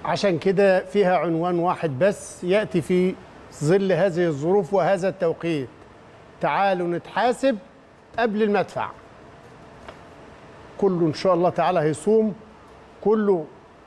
عشان كده فيها عنوان واحد بس ياتي في ظل هذه الظروف وهذا التوقيت تعالوا نتحاسب قبل المدفع كله ان شاء الله تعالى هيصوم كله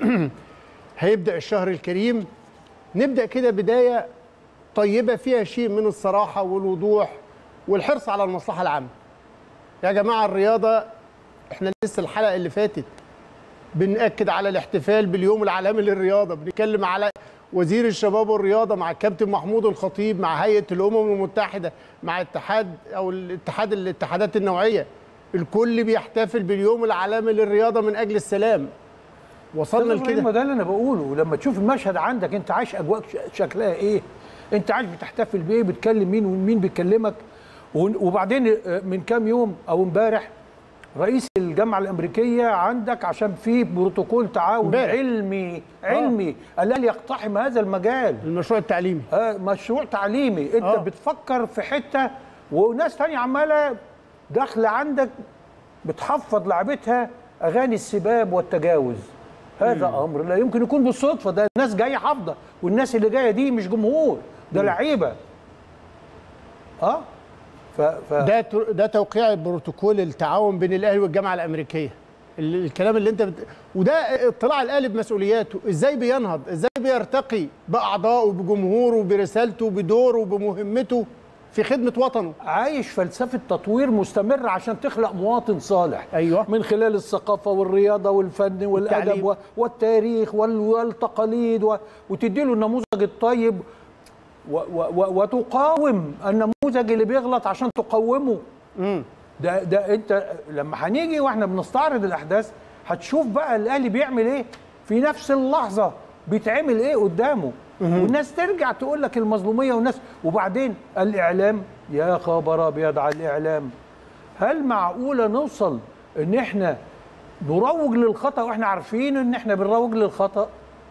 هيبدا الشهر الكريم نبدا كده بدايه طيبه فيها شيء من الصراحه والوضوح والحرص على المصلحه العامه يا جماعه الرياضه احنا لسه الحلقه اللي فاتت بنأكد على الاحتفال باليوم العالمي للرياضه بنتكلم على وزير الشباب والرياضه مع الكابتن محمود الخطيب مع هيئه الامم المتحده مع اتحاد او الاتحاد الاتحادات النوعيه الكل بيحتفل باليوم العالمي للرياضه من اجل السلام وصلنا ما لكده ده اللي انا بقوله لما تشوف المشهد عندك انت عايش اجواء ش- شكلها ايه انت عايش بتحتفل بايه بتكلم مين ومين بيكلمك ون- وبعدين آه، من كام يوم او امبارح رئيس الجامعه الامريكيه عندك عشان في بروتوكول تعاون امبارح. علمي علمي قال يقتحم هذا المجال المشروع التعليمي آه، مشروع تعليمي انت آه. آه. بتفكر في حته وناس تانية عماله داخله عندك بتحفظ لعبتها اغاني السباب والتجاوز هذا امر لا يمكن يكون بالصدفه ده الناس جايه حافظه والناس اللي جايه دي مش جمهور ده لعيبه اه ف, ف... ده تو- ده توقيع بروتوكول التعاون بين الاهلي والجامعه الامريكيه ال- الكلام اللي انت بت... وده اطلاع الاهلي بمسؤولياته ازاي بينهض ازاي بيرتقي باعضائه بجمهوره برسالته بدوره بمهمته في خدمه وطنه عايش فلسفه تطوير مستمر عشان تخلق مواطن صالح أيوة. من خلال الثقافه والرياضه والفن والادب والتعليم. و- والتاريخ وال- والتقاليد و- وتدي له النموذج الطيب و- و- و- وتقاوم النموذج اللي بيغلط عشان تقومه ده ده انت لما هنيجي واحنا بنستعرض الاحداث هتشوف بقى الاهلي بيعمل ايه في نفس اللحظه بيتعمل ايه قدامه والناس ترجع تقول لك المظلوميه والناس وبعدين الاعلام يا خبر ابيض على الاعلام هل معقوله نوصل ان احنا نروج للخطا واحنا عارفين ان احنا بنروج للخطا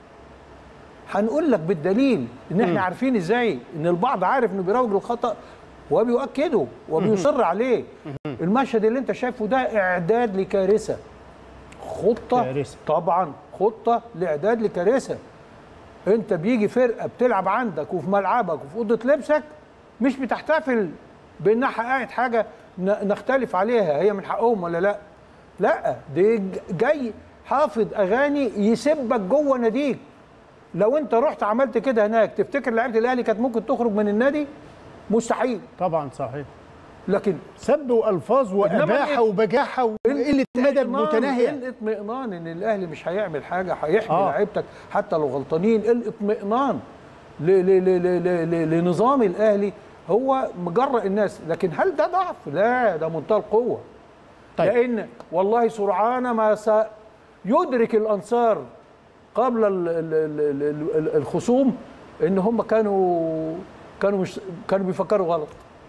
هنقول لك بالدليل ان احنا عارفين ازاي ان البعض عارف انه بيروج للخطا وبيؤكده وبيصر عليه المشهد اللي انت شايفه ده اعداد لكارثه خطه كارثة. طبعا خطه لاعداد لكارثه انت بيجي فرقه بتلعب عندك وفي ملعبك وفي اوضه لبسك مش بتحتفل بانها حققت حاجه ن- نختلف عليها هي من حقهم ولا لا لا دي ج- جاي حافظ اغاني يسبك جوه ناديك لو انت رحت عملت كده هناك تفتكر لعيبه الاهلي كانت ممكن تخرج من النادي مستحيل طبعا صحيح لكن سب والفاظ واباحه الإيه؟ وبجاحه وقله ادب اطمئنان- متناهيه الاطمئنان ان الاهلي مش هيعمل حاجه هيحمي آه. آه. لعيبتك حتى لو غلطانين الاطمئنان ل- ل- ل- ل- ل- ل- لنظام الاهلي هو مجرأ الناس لكن هل ده ضعف لا ده منتهى القوه طيب. طيب. لان والله سرعان ما سيدرك الانصار قبل ال- ال- ال- ال- ال- الخصوم ان هم كانوا كانوا مش كانوا بيفكروا غلط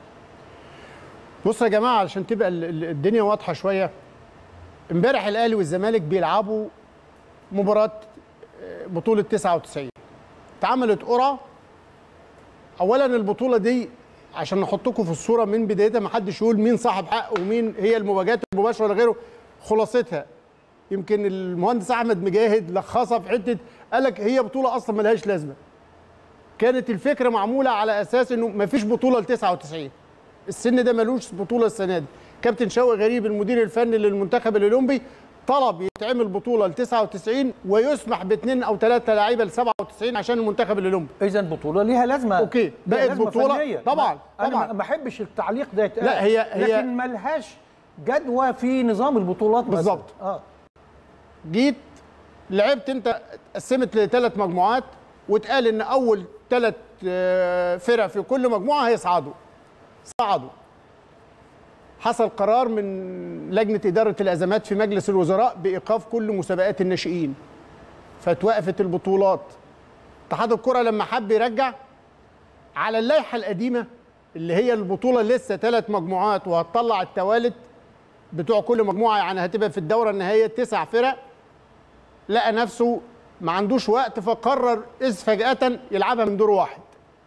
بص يا جماعه علشان تبقى ال- ال- الدنيا واضحه شويه امبارح الاهلي والزمالك بيلعبوا مباراه آه، بطوله 99 اتعملت قرعه اولا البطوله دي عشان نحطكم في الصوره من بدايتها ما حدش يقول مين صاحب حق ومين هي المواجهات المباشره ولا غيره خلاصتها يمكن المهندس احمد مجاهد لخصها في حته قال لك هي بطوله اصلا ملهاش لازمه كانت الفكره معموله على اساس انه مفيش بطوله ل 99 السن ده ملوش بطوله السنه دي كابتن شوقي غريب المدير الفني للمنتخب الاولمبي طلب يتعمل بطوله ل 99 ويسمح باثنين او ثلاثه لعيبه ل 97 عشان المنتخب الاولمبي اذا بطوله ليها لازمه أوكي، ليها بقت لازمة بطولة. فنية. طبعاً، انا طبعاً. ما- ما احبش التعليق ده يتقال لا، هي- هي- لكن ملهاش جدوى في نظام البطولات مثلاً. بالظبط. اه جيت لعبت انت قسمت لثلاث مجموعات واتقال ان اول ثلاث فرق في كل مجموعه هيصعدوا صعدوا حصل قرار من لجنه اداره الازمات في مجلس الوزراء بايقاف كل مسابقات الناشئين فتوقفت البطولات اتحاد الكره لما حب يرجع على اللائحه القديمه اللي هي البطوله لسه ثلاث مجموعات وهتطلع التوالت بتوع كل مجموعه يعني هتبقى في الدوره النهائيه تسع فرق لقى نفسه ما عندوش وقت فقرر إذ فجأة يلعبها من دور واحد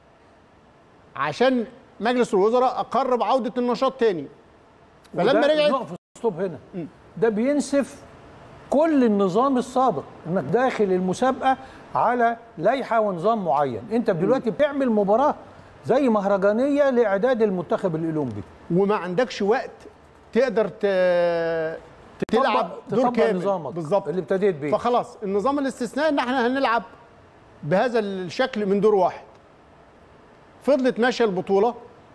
عشان مجلس الوزراء أقر بعودة النشاط تاني فلما وده رجعت نقف ستوب هنا ده بينسف كل النظام السابق انك داخل المسابقه على لائحه ونظام معين انت دلوقتي بتعمل مباراه زي مهرجانيه لاعداد المنتخب الاولمبي وما عندكش وقت تقدر ت... تلعب تطبق- دور تطبق كامل نظامك بالظبط اللي ابتديت بيه فخلاص النظام الاستثنائي ان احنا هنلعب بهذا الشكل من دور واحد فضلت ماشيه البطوله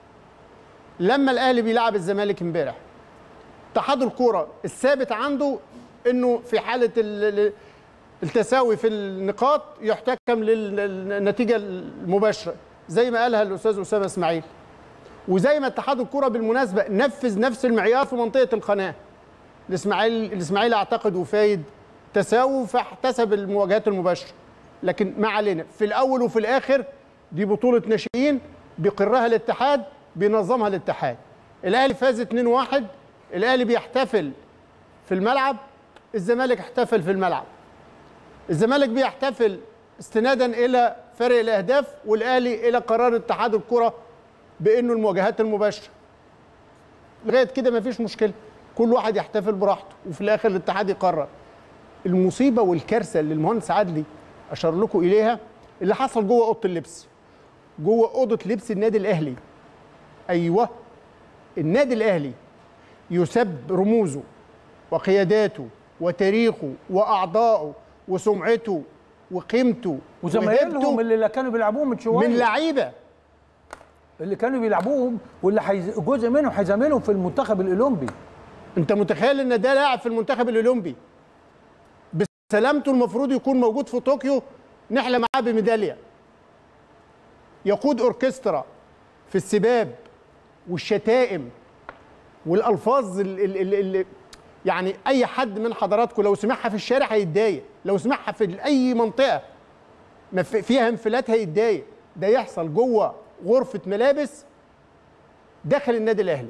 لما الاهلي بيلعب الزمالك امبارح اتحاد الكوره الثابت عنده انه في حاله ال- ال- التساوي في النقاط يحتكم للنتيجه المباشره زي ما قالها الاستاذ اسامه اسماعيل وزي ما اتحاد الكوره بالمناسبه نفذ نفس المعيار في منطقه القناه الاسماعيلي الاسماعيلي اعتقد وفايد تساووا فاحتسب المواجهات المباشره لكن ما علينا في الاول وفي الاخر دي بطوله ناشئين بيقرها الاتحاد بينظمها الاتحاد الاهلي فاز 2-1 الاهلي بيحتفل في الملعب الزمالك احتفل في الملعب الزمالك بيحتفل استنادا الى فرق الاهداف والاهلي الى قرار اتحاد الكره بانه المواجهات المباشره لغايه كده مفيش مشكله كل واحد يحتفل براحته وفي الاخر الاتحاد يقرر المصيبه والكارثه اللي المهندس عدلي اشار لكم اليها اللي حصل جوه اوضه اللبس جوه اوضه لبس النادي الاهلي ايوه النادي الاهلي يسب رموزه وقياداته وتاريخه واعضائه وسمعته وقيمته وزمايلهم وهيبته اللي اللي كانوا بيلعبوهم من شويه من لعيبه اللي كانوا بيلعبوهم واللي حيز... جزء منهم هيزاملهم في المنتخب الاولمبي انت متخيل ان ده لاعب في المنتخب الاولمبي بسلامته المفروض يكون موجود في طوكيو نحلم معاه بميداليه يقود اوركسترا في السباب والشتائم والالفاظ اللي يعني اي حد من حضراتكم لو سمعها في الشارع هيتضايق لو سمعها في اي منطقه ما في- فيها انفلات هيتضايق ده يحصل جوه غرفه ملابس داخل النادي الاهلي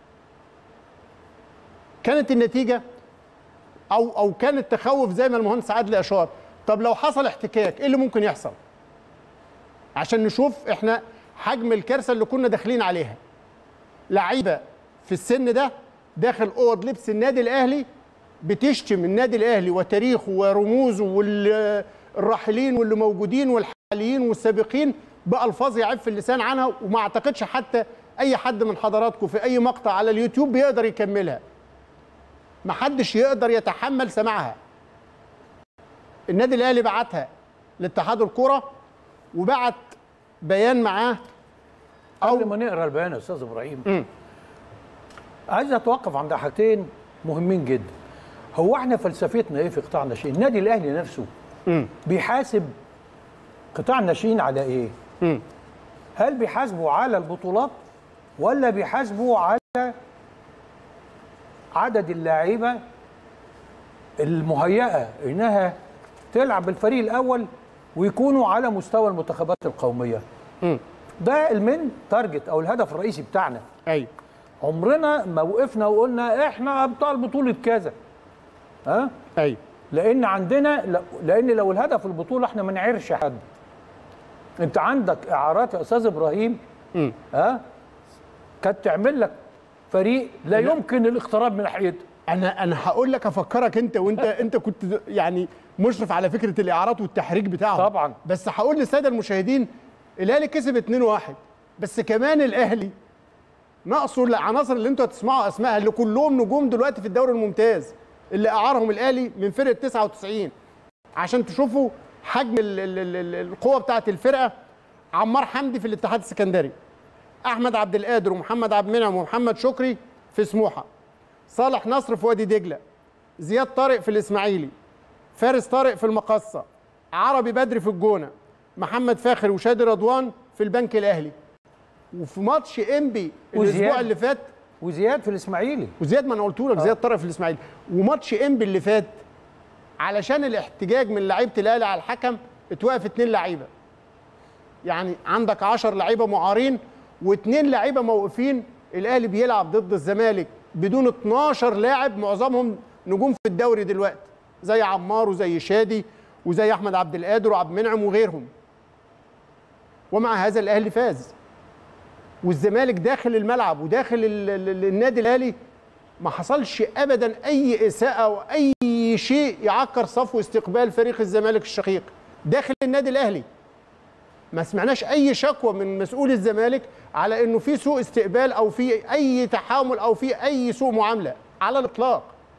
كانت النتيجه او او كان التخوف زي ما المهندس عادل اشار طب لو حصل احتكاك ايه اللي ممكن يحصل عشان نشوف احنا حجم الكارثه اللي كنا داخلين عليها لعيبه في السن ده داخل اوض لبس النادي الاهلي بتشتم النادي الاهلي وتاريخه ورموزه والراحلين واللي موجودين والحاليين والسابقين بالفاظ يعف في اللسان عنها وما اعتقدش حتى اي حد من حضراتكم في اي مقطع على اليوتيوب بيقدر يكملها ما حدش يقدر يتحمل سماعها النادي الاهلي بعتها لاتحاد الكره وبعت بيان معاه قبل ما نقرا البيان يا استاذ ابراهيم عايز اتوقف عند حاجتين مهمين جدا هو احنا فلسفتنا ايه في قطاع الناشئين النادي الاهلي نفسه بيحاسب قطاع الناشئين على ايه هل بيحاسبوا على البطولات ولا بيحاسبوا على عدد اللاعيبه المهيئه انها تلعب بالفريق الاول ويكونوا على مستوى المنتخبات القوميه ده المين تارجت او الهدف الرئيسي بتاعنا ايوه عمرنا ما وقفنا وقلنا احنا ابطال بطوله كذا ها ايوه لان عندنا لا- لان لو الهدف البطوله احنا ما نعيرش حد انت عندك اعارات يا استاذ ابراهيم ها كانت تعمل لك فريق لا يمكن الاقتراب من ناحيته انا انا هقول لك افكرك انت وانت انت كنت يعني مشرف على فكره الاعارات والتحريك بتاعهم طبعاً. بس هقول للساده المشاهدين الاهلي كسب 2-1 بس كمان الاهلي ناقصه العناصر اللي انتوا هتسمعوا اسمائها اللي كلهم نجوم دلوقتي في الدوري الممتاز اللي اعارهم الاهلي من فرقه 99 عشان تشوفوا حجم ال- ال- ال- ال- القوه بتاعه الفرقه عمار حمدي في الاتحاد السكندري احمد عبد القادر ومحمد عبد المنعم ومحمد شكري في سموحه صالح نصر في وادي دجله زياد طارق في الاسماعيلي فارس طارق في المقصه عربي بدري في الجونه محمد فاخر وشادي رضوان في البنك الاهلي وفي ماتش انبي الاسبوع وزياد. اللي فات وزياد في الاسماعيلي وزياد ما انا قلت لك زياد طارق في الاسماعيلي وماتش انبي اللي فات علشان الاحتجاج من لعيبه الاهلي على الحكم اتوقف اتنين لعيبه يعني عندك 10 لعيبه معارين واثنين لعيبه موقفين الاهلي بيلعب ضد الزمالك بدون 12 لاعب معظمهم نجوم في الدوري دلوقتي زي عمار وزي شادي وزي احمد عبد القادر وعبد المنعم وغيرهم ومع هذا الاهلي فاز والزمالك داخل الملعب وداخل ال- ال- ال- النادي الاهلي ما حصلش ابدا اي اساءه واي اي شيء يعكر صفو استقبال فريق الزمالك الشقيق داخل النادي الاهلي ما سمعناش اي شكوى من مسؤول الزمالك على انه في سوء استقبال او في اي تحامل او في اي سوء معامله على الاطلاق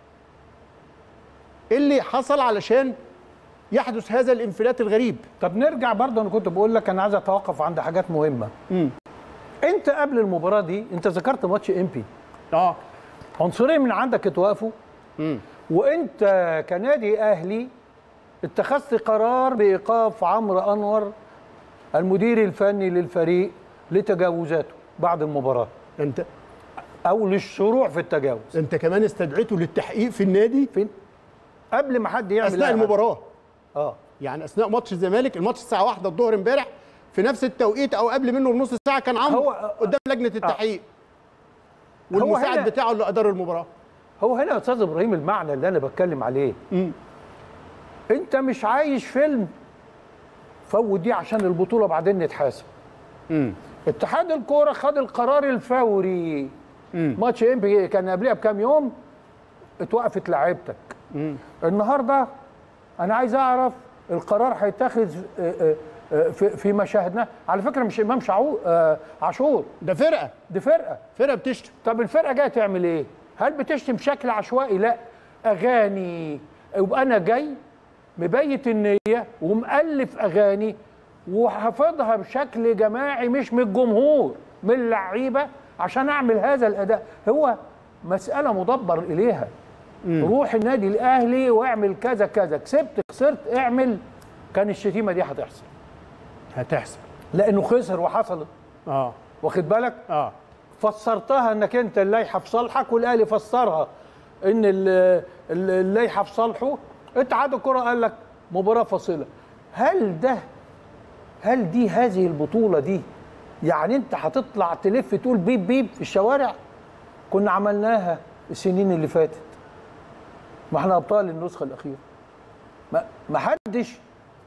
إيه اللي حصل علشان يحدث هذا الانفلات الغريب طب نرجع برضه انا كنت بقول لك انا عايز اتوقف عند حاجات مهمه مم. انت قبل المباراه دي انت ذكرت ماتش امبي اه عنصرين من عندك اتوقفوا مم. وانت كنادي اهلي اتخذت قرار بايقاف عمرو انور المدير الفني للفريق لتجاوزاته بعد المباراه انت او للشروع في التجاوز انت كمان استدعيته للتحقيق في النادي فين قبل ما حد يعمل اثناء أي حاجة. المباراه اه يعني اثناء ماتش الزمالك الماتش الساعه 1 الظهر امبارح في نفس التوقيت او قبل منه بنص ساعه كان عمرو هو- قدام لجنه التحقيق هو والمساعد هنا- بتاعه اللي ادار المباراه هو هنا يا استاذ ابراهيم المعنى اللي انا بتكلم عليه مم. انت مش عايش فيلم فوت دي عشان البطوله بعدين نتحاسب مم. اتحاد الكوره خد القرار الفوري مم. ماتش امبي كان قبلها بكام يوم اتوقفت لعيبتك مم. النهارده انا عايز اعرف القرار هيتاخد اه، اه، اه، في في مشاهدنا على فكره مش امام شعو اه، عاشور ده فرقه دي فرقه فرقه بتشتم طب الفرقه جايه تعمل ايه هل بتشتم بشكل عشوائي لا اغاني يبقى انا جاي مبيت النيه ومؤلف اغاني وحافظها بشكل جماعي مش من الجمهور من اللعيبه عشان اعمل هذا الاداء هو مساله مدبر اليها روح النادي الاهلي واعمل كذا كذا كسبت خسرت اعمل كان الشتيمه دي هتحصل هتحصل لانه خسر وحصلت اه واخد بالك اه فسرتها انك انت اللائحه في صالحك والاهلي فسرها ان ال- ال- اللائحه في صالحه اتحاد الكره قال لك مباراه فاصله هل ده هل دي هذه البطوله دي يعني انت هتطلع تلف تقول بيب بيب في الشوارع كنا عملناها السنين اللي فاتت ما احنا ابطال النسخه الاخيره ما ما حدش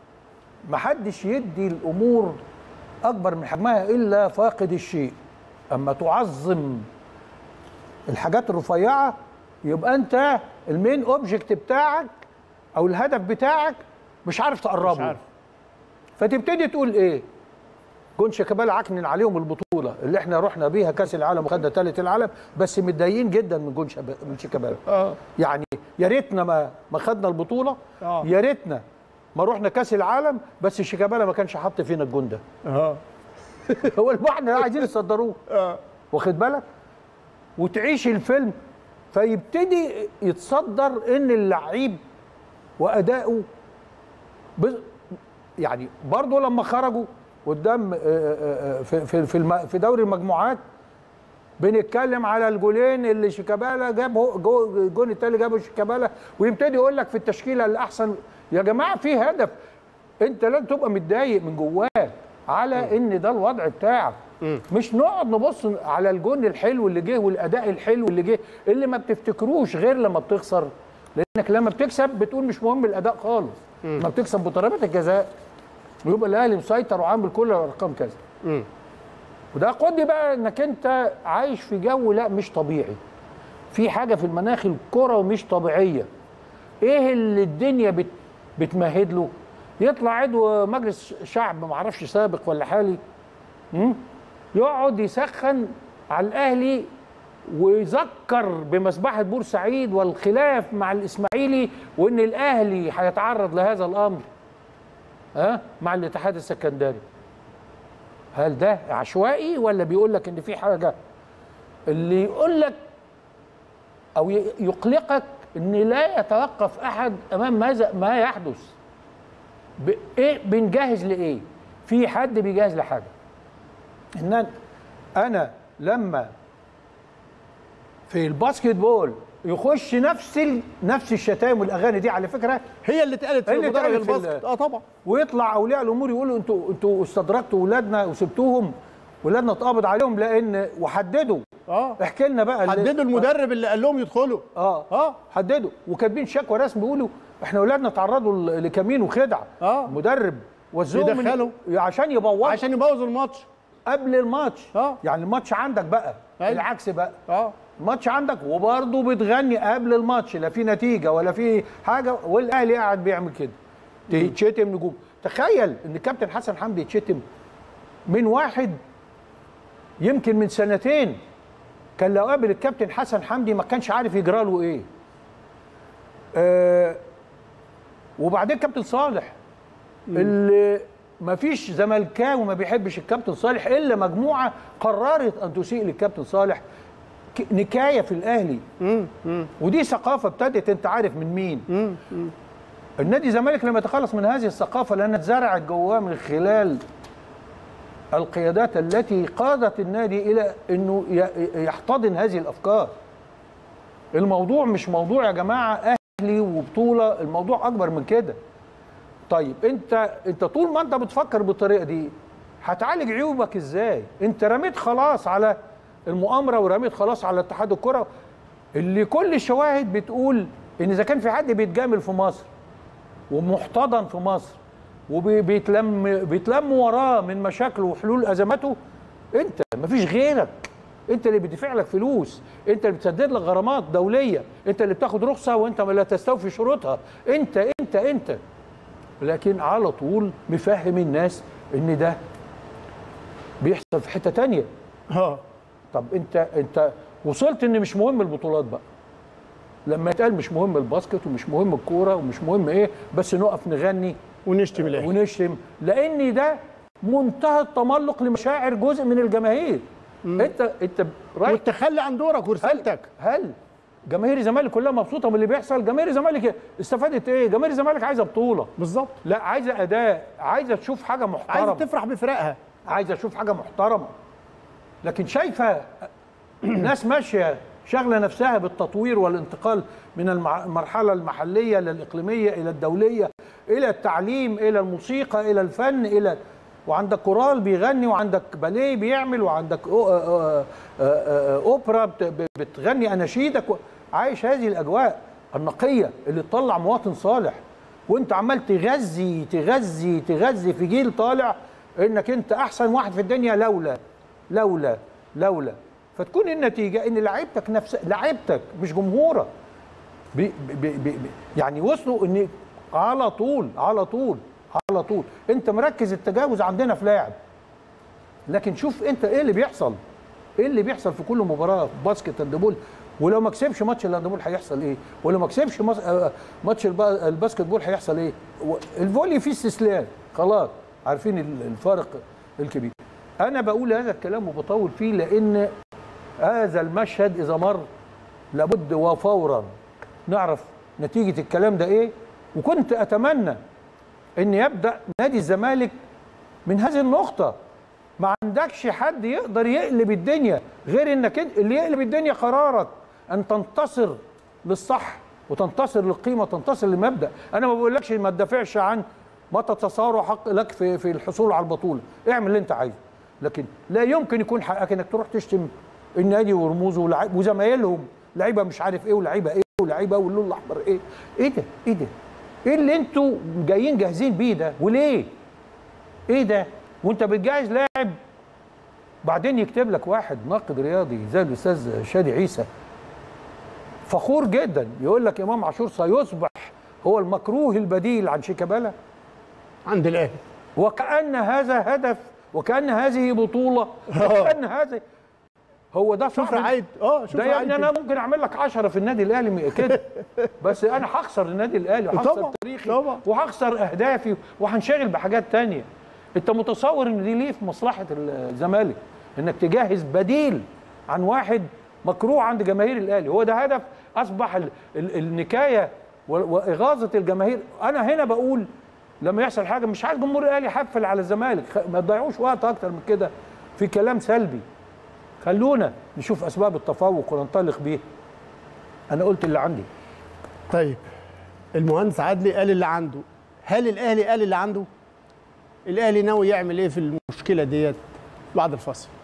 ما حدش يدي الامور اكبر من حجمها الا فاقد الشيء اما تعظم الحاجات الرفيعه يبقى انت المين اوبجكت بتاعك او الهدف بتاعك مش عارف تقربه مش عارف. فتبتدي تقول ايه جون شيكابالا عكنن عليهم البطوله اللي احنا رحنا بيها كاس العالم وخدنا ثالث العالم بس متضايقين جدا من جون شب- من شيكابالا اه يعني يا ريتنا ما ما خدنا البطوله آه. يا ريتنا ما رحنا كاس العالم بس شيكابالا ما كانش حط فينا الجون ده اه هو المعنى ده عايزين يصدروه اه واخد بالك وتعيش الفيلم فيبتدي يتصدر ان اللعيب واداؤه بز- يعني برضه لما خرجوا قدام آه، آه، آه، في في في الم- في دوري المجموعات بنتكلم على الجولين اللي شيكابالا جابه جو- الجون التاني جابه شيكابالا ويبتدي يقول لك في التشكيله الاحسن يا جماعه في هدف انت لازم تبقى متضايق من جواك على ان ده الوضع بتاعك مش نقعد نبص على الجون الحلو اللي جه والاداء الحلو اللي جه اللي ما بتفتكروش غير لما بتخسر لانك لما بتكسب بتقول مش مهم الاداء خالص لما بتكسب بضربات الجزاء ويبقى الاهلي مسيطر وعامل كل الارقام كذا مم. وده قد بقى انك انت عايش في جو لا مش طبيعي في حاجه في المناخ الكره مش طبيعيه ايه اللي الدنيا بت بتمهد له يطلع عضو مجلس شعب ما اعرفش سابق ولا حالي مم؟ يقعد يسخن على الاهلي ويذكر بمذبحه بورسعيد والخلاف مع الاسماعيلي وان الاهلي هيتعرض لهذا الامر ها مع الاتحاد السكندري هل ده عشوائي ولا بيقول لك ان في حاجه اللي يقول لك او ي- يقلقك ان لا يتوقف احد امام ماذا ما يحدث ب- ايه بنجهز لايه في حد بيجهز لحاجه ان أنا- انا لما في الباسكت بول يخش نفس ال... نفس الشتايم والاغاني دي على فكره هي اللي اتقالت في هي اللي مدرج اتقالت في الباسكت ال- اه طبعا ويطلع اولياء الامور يقولوا انتوا انتوا استدركتوا اولادنا وسبتوهم ولادنا اتقبض عليهم لان وحددوا اه احكي لنا بقى اللي- حددوا المدرب اللي قال لهم يدخلوا اه اه حددوا وكاتبين شكوى رسمي بيقولوا احنا اولادنا تعرضوا ل- لكمين وخدع آه. مدرب وزوهم من- يدخلوا. عشان يبوظ عشان يبوظ الماتش قبل الماتش آه. يعني الماتش عندك بقى أيوة. العكس بقى اه الماتش عندك وبرضه بتغني قبل الماتش لا في نتيجه ولا في حاجه والاهلي قاعد بيعمل كده تشتم نجوم تخيل ان الكابتن حسن حمدي يتشتم من واحد يمكن من سنتين كان لو قابل الكابتن حسن حمدي ما كانش عارف يجرى له ايه آه وبعدين كابتن صالح اللي ما فيش زملكاوي ما بيحبش الكابتن صالح الا مجموعه قررت ان تسيء للكابتن صالح ك- نكايه في الاهلي ودي ثقافه ابتدت انت عارف من مين النادي الزمالك لما يتخلص من هذه الثقافه لانها اتزرعت جواه من خلال القيادات التي قادت النادي الى انه ي- يحتضن هذه الافكار الموضوع مش موضوع يا جماعه اهلي وبطوله الموضوع اكبر من كده طيب انت انت طول ما انت بتفكر بالطريقه دي هتعالج عيوبك ازاي انت رميت خلاص على المؤامره ورميت خلاص على اتحاد الكره اللي كل الشواهد بتقول ان اذا كان في حد بيتجامل في مصر ومحتضن في مصر وبيتلم بيتلم وراه من مشاكله وحلول ازماته انت مفيش غيرك انت اللي بيدفع لك فلوس انت اللي بتسدد لك غرامات دوليه انت اللي بتاخد رخصه وانت ما لا تستوفي شروطها انت انت انت لكن على طول مفهم الناس ان ده بيحصل في حته تانية اه طب انت انت وصلت ان مش مهم البطولات بقى لما يتقال مش مهم الباسكت ومش مهم الكوره ومش مهم ايه بس نقف نغني ونشتم الاهلي ونشتم لان ده منتهى التملق لمشاعر جزء من الجماهير انت انت رايح والتخلي عن دورك ورسالتك هل جماهير الزمالك كلها مبسوطه من اللي بيحصل جماهير الزمالك استفادت ايه جماهير الزمالك عايزه بطوله بالظبط لا عايزه اداء عايزه تشوف حاجه عايز محترمه تفرح بفرقها عايزه اشوف حاجه محترمه لكن شايفه ناس ماشيه شغله نفسها بالتطوير والانتقال من المع- المرحله المحليه للاقليميه الى الدوليه الى التعليم الى الموسيقى الى الفن الى وعندك كورال بيغني وعندك باليه بيعمل وعندك أو- آه، آه، آه، اوبرا بت- بتغني اناشيدك و- عايش هذه الاجواء النقيه اللي تطلع مواطن صالح وانت عمال تغذي تغذي تغذي في جيل طالع انك انت احسن واحد في الدنيا لولا لولا لولا فتكون النتيجه ان لعيبتك نفس لعيبتك مش جمهورك بي بي بي بي يعني وصلوا ان على طول على طول على طول انت مركز التجاوز عندنا في لاعب لكن شوف انت ايه اللي بيحصل ايه اللي بيحصل في كل مباراه في باسكت هاندبول ولو ما كسبش ماتش الهاندبول هيحصل ايه ولو ما كسبش مس- آه، ماتش الب- الباسكت بول هيحصل ايه و- الفولي فيه استسلام خلاص عارفين ال- الفارق الكبير انا بقول هذا الكلام وبطول فيه لان هذا المشهد اذا مر لابد وفورا نعرف نتيجه الكلام ده ايه وكنت اتمنى ان يبدا نادي الزمالك من هذه النقطه ما عندكش حد يقدر يقلب الدنيا غير انك انت اللي يقلب الدنيا قرارك ان تنتصر للصح وتنتصر للقيمه وتنتصر للمبدا انا ما بقولكش ما تدافعش عن ما تتصور حق لك في في الحصول على البطوله اعمل اللي انت عايزه لكن لا يمكن يكون حقك انك تروح تشتم النادي ورموزه ولاعب- وزمايلهم لعيبه مش عارف ايه ولعيبه ايه ولعيبه واللون الاحمر ايه ايه ده ايه ده ايه اللي انتوا جايين جاهزين بيه ده وليه ايه ده وانت بتجهز لاعب بعدين يكتب لك واحد ناقد رياضي زي الاستاذ شادي عيسى فخور جدا يقول لك امام عاشور سيصبح هو المكروه البديل عن شيكابالا عند الاهلي وكأن هذا هدف وكأن هذه بطولة وكأن هذا هو ده شوف صعب رعايه اه شوف ده يا ابني رعاية انا ممكن اعمل لك 10 في النادي الاهلي م- كده بس انا هخسر النادي الاهلي وهخسر طبعاً، تاريخي طبعاً. وهخسر اهدافي وهنشغل بحاجات تانية انت متصور ان دي ليه في مصلحه الزمالك انك تجهز بديل عن واحد مكروه عند جماهير الاهلي هو ده هدف اصبح ال ال النكايه و- واغاظه الجماهير انا هنا بقول لما يحصل حاجه مش عايز جمهور الاهلي يحفل على الزمالك خ- ما تضيعوش وقت اكتر من كده في كلام سلبي خلونا نشوف اسباب التفوق وننطلق بيه انا قلت اللي عندي طيب المهندس عدلي قال اللي عنده هل الاهلي قال اللي عنده الاهلي ناوي يعمل ايه في المشكله ديت بعد الفصل